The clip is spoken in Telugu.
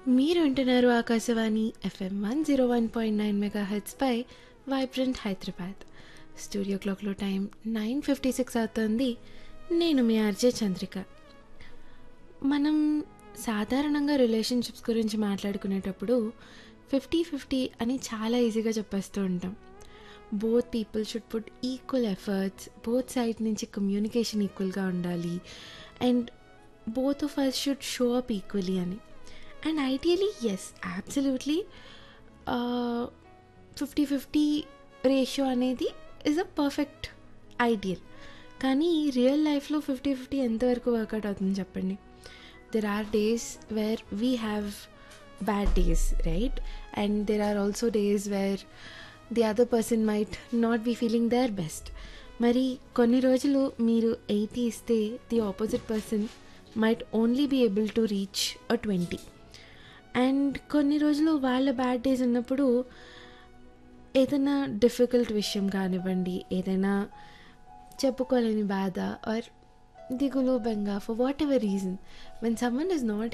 మీరు వింటున్నారు Akashvani FM one zero one point nine mega హెడ్స్పై వైబ్రెంట్ హైదరాబాద్ స్టూడియో క్లాక్లో టైం నైన్ ఫిఫ్టీ సిక్స్ అవుతుంది నేను మీ ఆర్జే చంద్రిక మనం సాధారణంగా రిలేషన్షిప్స్ గురించి మాట్లాడుకునేటప్పుడు ఫిఫ్టీ ఫిఫ్టీ అని చాలా ఈజీగా చెప్పేస్తూ ఉంటాం both people should put equal efforts both side నుంచి కమ్యూనికేషన్ ఈక్వల్గా ఉండాలి and both of us should show up equally అని and ideally yes absolutely fifty fifty ratio అనేది ఇస్ అ పర్ఫెక్ట్ ఐడియల్ కానీ రియల్ లైఫ్లో ఫిఫ్టీ ఫిఫ్టీ ఎంతవరకు వర్కౌట్ అవుతుంది చెప్పండి there are days where we have bad days right and there are also days where the other person might not be feeling their best మరి కొన్ని రోజులు మీరు ఎయిటీ ఇస్తే the opposite person might only be able to reach a twenty and కొన్ని రోజులు వాళ్ళ బ్యాడ్ డేస్ ఉన్నప్పుడు ఏదైనా డిఫికల్ట్ విషయం కానివ్వండి ఏదైనా చెప్పుకోలేని బాధ ఆర్ దిగులు బెంగ for whatever reason when someone is not